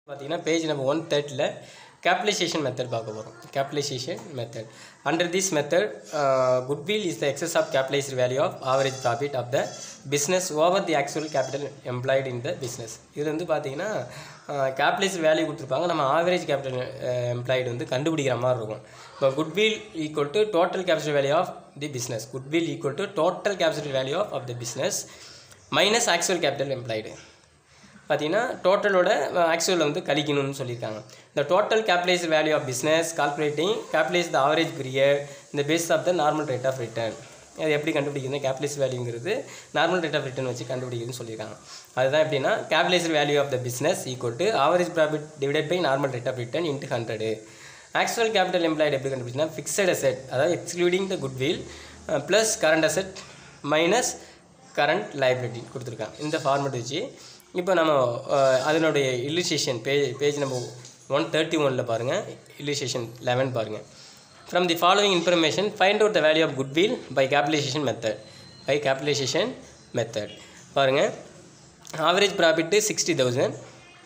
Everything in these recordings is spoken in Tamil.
பார்த்தீங்கன்னா பேஜ் நம்பர் ஒன் தேர்ட்டில் கேபிட்டலைசேஷன் மெத்தட் பார்க்க போகிறோம் capitalisation method under this method goodwill is the excess of capitalised value of average profit of the business over the actual capital employed in the business இது வந்து பார்த்தீங்கன்னா கேபிட்டலைஸ்டு வேல்யூ கொடுத்துருப்பாங்க நம்ம ஆவரேஜ் கேபிட்டல் எம்ப்ளாய்டு வந்து கண்டுபிடிக்கிற மாதிரி இருக்கும் இப்போ goodwill equal to total capital value of the business goodwill equal to total capital value of of the business minus actual capital employed பார்த்தீங்கன்னா டோட்டலோட ஆக்சுவல் வந்து கழிக்கணும்னு சொல்லியிருக்காங்க இந்த total capitalise value of business calculating capitalise the average period இந்த base of the normal rate of return அது எப்படி கண்டுபிடிக்கிறது கேபிட்டலைஸ் வேல்யூங்கிறது நார்மல் ரேட் ஆஃப் ரிட்டர்ன் வச்சு கண்டுபிடிக்குதுன்னு சொல்லியிருக்காங்க அதுதான் எப்படின்னா capitalise value of the business equal to average profit divided by normal rate of return into hundred actual capital employed எப்படி கண்டுபிடிச்சினா ஃபிக்ஸட் அசெட் அதாவது excluding the goodwill plus current asset minus current liability கொடுத்துருக்காங்க இந்த ஃபார்மெட் வச்சு இப்போ நம்ம அஹ், அதனுடைய illustration page page number one thirty ஒனில் பாருங்கள் இல்லுஸ்ட்ரேஷன் லெவன் பாருங்கள் from the following information find out the value of goodwill by capitalisation method by capitalisation method பாருங்கள் average profit sixty thousand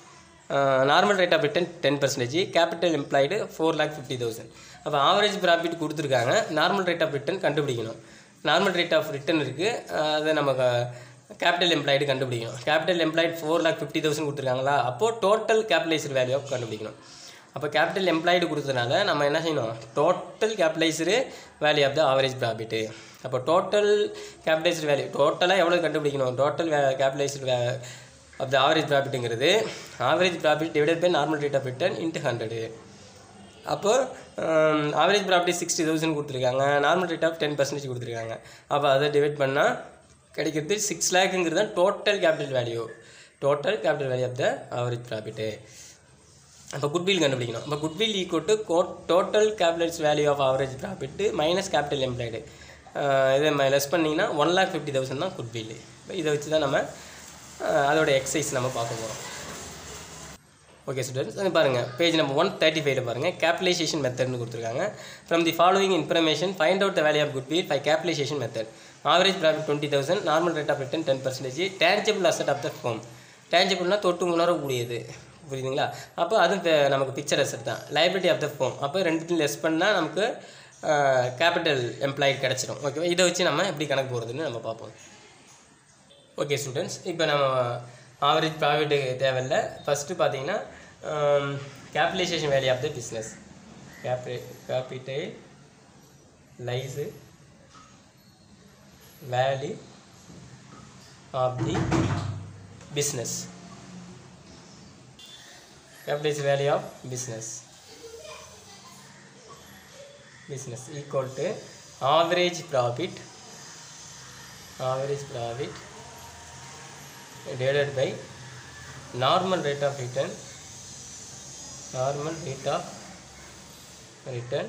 normal rate of return ten percentage capital employed four lakh fifty thousand அப்போ ஆவரேஜ் ப்ராஃபிட் கொடுத்துருக்காங்க நார்மல் ரேட் ஆஃப் ரிட்டர்ன் கண்டுபிடிக்கணும் நார்மல் ரேட் ஆஃப் ரிட்டர்ன் இருக்குது அதை நம்ம கேபிட்டல் எம்ப்ளாய்டு கண்டுபிடிக்கணும் capital employed four lakh fifty thousand கொடுத்துருக்காங்களா அப்போது டோட்டல் கேபிட்டலைஸ்டு வேல்யூ ஆஃப் கண்டுபிடிக்கணும் அப்போ கேபிட்டல் எம்ப்ளாய்டு கொடுத்ததுனால நம்ம என்ன செய்யணும் total capitalised value of the average profit அப்போ டோட்டல் கேபிட்டலைஸ்டு வேல்யூ டோட்டலாக எவ்வளோ கண்டுபிடிக்கணும் total capitalised of the average ப்ராஃபிட்டுங்கிறது average profit divided by normal rate of return into hundred அப்போ ஆவரேஜ் ப்ராஃபிட் சிக்ஸ்டி தௌசண்ட் கொடுத்துருக்காங்க normal rate of ten percentage கொடுத்துருக்காங்க அப்போ அதை டிவைட் பண்ணால் கிடைக்கிறது சிக்ஸ் லேக்குங்கிறது தான் total capital value total capital value of the average profit அப்போ குட்வில் கண்டுபிடிக்கணும் அப்போ goodwill equal to go total capitals value of average profit minus capital employed இதை லெஸ் பண்ணிங்கன்னா ஒன் லேக் ஃபிஃப்டி தௌசண்ட் தான் குட்வில் இப்போ இதை வச்சு தான் நம்ம அஹ், அதோட எக்ஸசைஸ் நம்ம பார்க்க போகிறோம் ஓகே ஸ்டூடெண்ட்ஸ் அது பாருங்கள் பேஜ் நம்பர் ஒன் தேர்ட்டி ஃபைவ்ல பாருங்கள் கேபிட்டலைசேஷன் மெத்தட்னு கொடுத்துருக்காங்க from the following information find out the value of goodwill by capitalisation method average profit twenty thousand normal rate of return ten percentage tangible asset of the firm டேஞ்சபிள்னா தொட்டு உணரக்கூடியது புரியுதுங்களா அப்போ அது பே- நமக்கு பிக்சர் அசட் தான் லைபிலிட்டி ஆஃப் த ஃபோம் அப்போ ரெண்டுத்தையும் லெஸ் பண்ணால் நமக்கு கேபிட்டல் எம்ப்ளாய்டு கிடச்சிரும் ஓகேவா இதை வச்சு நம்ம எப்படி கணக்கு போகிறதுன்னு நம்ம பார்ப்போம் ஓகே ஸ்டூடெண்ட்ஸ் இப்போ நம்ம ஆவரேஜ் ப்ராஃபிட்டு தேவையில்ல ஃபஸ்ட்டு பார்த்தீங்கன்னா capitalisation value of the business கேபி capitalise value of the business capitalise value of business business equal to average profit average profit divided by normal rate of return normal rate of return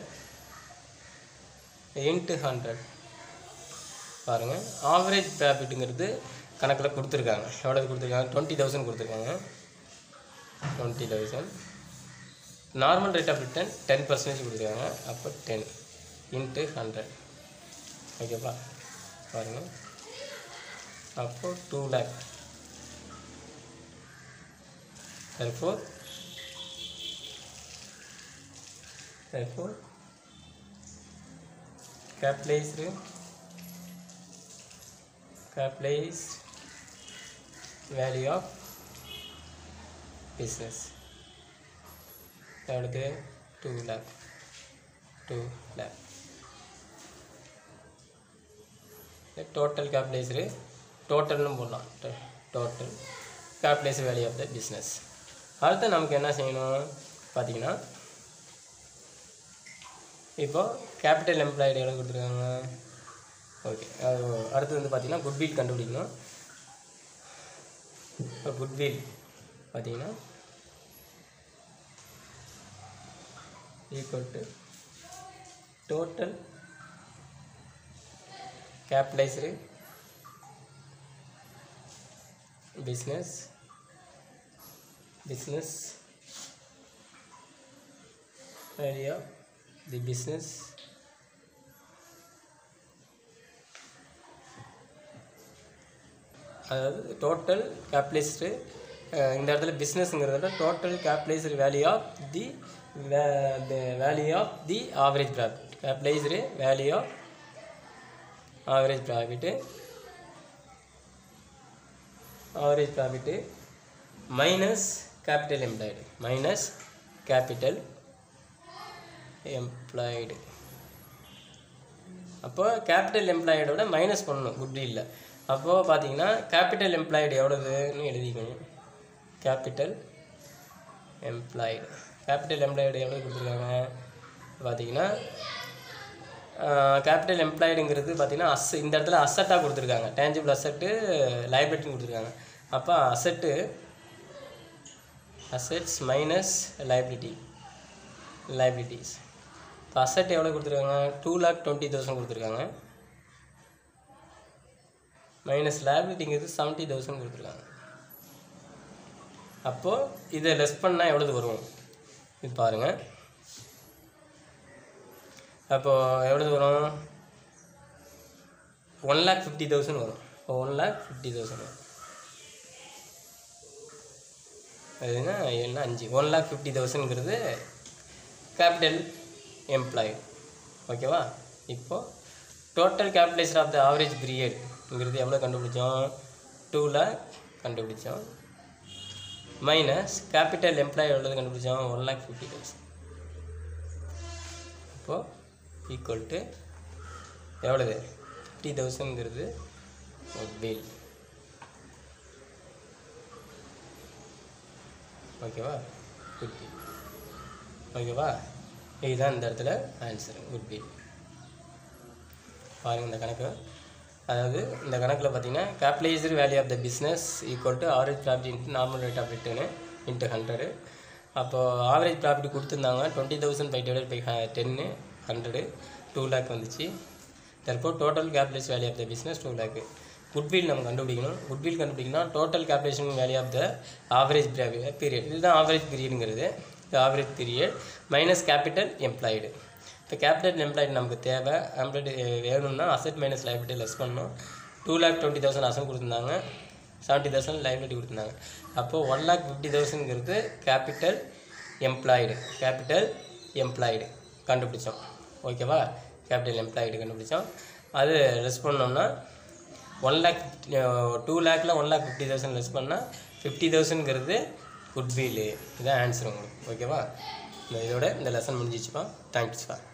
into 100 பாருங்க ஆவரேஜ் ப்ராஃபிட்டுங்கிறது கணக்கில் கொடுத்துருக்காங்க எவ்வளோ கொடுத்துருக்காங்க டுவெண்ட்டி தௌசண்ட் கொடுத்துருக்காங்க twenty thousand normal rate of return ten percentage கொடுத்துருக்காங்க அப்போ டென் இன்ட்டு ஹண்ட்ரட் ஓகேப்பா பாருங்கள் அப்போ two lakh therefore therefore capitalized capitalized value of business எவ்வளோது two lakh two lakh total capitalised டோட்டல்னு போடலாம் total capitalised value of the business அடுத்து நமக்கு என்ன செய்யணும் பார்த்தீங்கன்னா இப்போ கேபிட்டல் எம்ப்ளாய்டு எவ்வளோ கொடுத்துருக்காங்க ஓகே அது அடுத்து வந்து பார்த்தீங்கன்னா குட்வில் கண்டுபிடிக்கணும் இப்போ குட்வில் பார்த்தீங்கன்னா equal to total capitalized business business area the business அதாவது டோட்டல் கேபிட்டலிஸ்ட்டு இந்த இடத்துல பிஸ்னஸ்ங்கிறத total capitalised value of the value of the average profit capitalised value of average profit average profit minus capital employed minus capital employed அப்போ கேபிட்டல் எம்ப்ளாய்டோட மைனஸ் பண்ணணும் குட்வில்ல அப்போது பார்த்தீங்கன்னா கேபிட்டல் எம்ப்ளாய்டு எவ்வளோதுன்னு எழுதிக்கணும் கேபிட்டல் எம்ப்ளாய்டு கேபிட்டல் எம்ப்ளாய்டு எவ்வளோ கொடுத்துருக்காங்க பார்த்தீங்கன்னா கேபிட்டல் எம்ப்ளாய்டுங்கிறது பார்த்தீங்கன்னா அஸ் இந்த இடத்துல அசட்டாக கொடுத்துருக்காங்க டேஞ்சிபிள் அசட்டு லைபிலிட்டின்னு கொடுத்துருக்காங்க அப்போ asset assets minus liability liabilities இப்போ அசட் எவ்வளோ கொடுத்துருக்காங்க டூ லேக் டுவெண்ட்டி தௌசண்ட் கொடுத்துருக்காங்க மைனஸ் லைபிலிட்டிங்கிறது செவன்ட்டி தௌசண்ட் கொடுத்துருக்காங்க அப்போது இதை லெஸ் பண்ணால் எவ்வளவு வரும் இது பாருங்கள் அப்போது எவ்வளவு வரும் ஒன் லேக் ஃபிஃப்டி தௌசண்ட் வரும் இப்போ ஒன் லேக் ஃபிஃப்டி தௌசண்ட் வரும் அதுனா என்ன அஞ்சு ஒன் லேக் ஃபிஃப்டி தௌசண்ட்ங்கிறது கேபிட்டல் எம்ப்ளாய்டு ஓகேவா இப்போது total capitalised of the average பீரியட்ங்கிறது எவ்வளோ கண்டுபிடிச்சோம் டூ லேக் கண்டுபிடிச்சோம் மைனஸ் கேபிட்டல் எம்ப்ளாய் எவ்வளோ கண்டுபிடிச்சோம் ஒன் லேக் ஃபிஃப்டி தௌசண்ட் இப்போது ஈக்குவல் டு எவ்வளவு ஃபிஃப்டி தௌசண்ட்ங்கிறது பில் ஓகேவா குட் பில் ஓகேவா இதுதான் இந்த இடத்துல ஆன்சர் குட் பில் பாருங்கள் இந்த கணக்கு அதாவது இந்த கணக்கில் பார்த்தீங்கன்னா capitalised value of the business equal to average profit into normal rate of return into hundred அப்போது ஆவரேஜ் ப்ராஃபிட் கொடுத்துருந்தாங்க twenty thousand five divide by ten hundred two lakh வந்துச்சு தற்போது total capitalise value of the business two lakh goodwill நம்ம கண்டுபிடிக்கணும் குட்வில் கண்டுபிடிக்கணும் total capitalisation value of the average period இதுதான் ஆவரேஜ் பீரியடுங்கிறது average period minus capital employed இப்போ கேபிட்டல் எம்ப்ளாய்டு நமக்கு தேவை எம்ப்ளாய்டு வேணும்னா அசெட் மைனஸ் லைபிலிட்டி லெஸ் பண்ணணும் two lakh twenty thousand asset கொடுத்துருந்தாங்க செவன்ட்டி தௌசண்ட் லைபிலிட்டி கொடுத்துருந்தாங்க அப்போது ஒன் லேக் ஃபிஃப்டி தௌசண்ட்ங்கிறது கேபிட்டல் எம்ப்ளாய்டு கேபிட்டல் எம்ப்ளாய்டு கண்டுபிடிச்சோம் ஓகேவா கேபிட்டல் எம்ப்ளாய்டு கண்டுபிடிச்சோம் அது லெஸ் பண்ணோம்னா ஒன் லேக் டூ லேக்கில் one lakh fifty thousand less பண்ணால் ஃபிஃப்டி தௌசண்ட்ங்கிறது குட்வில்லு இதுதான் ஆன்சர் உங்களுக்கு ஓகேவா இந்த இதோட இந்த லெசன் முடிஞ்சிச்சுப்பா தேங்க்ஸ் ஃபார்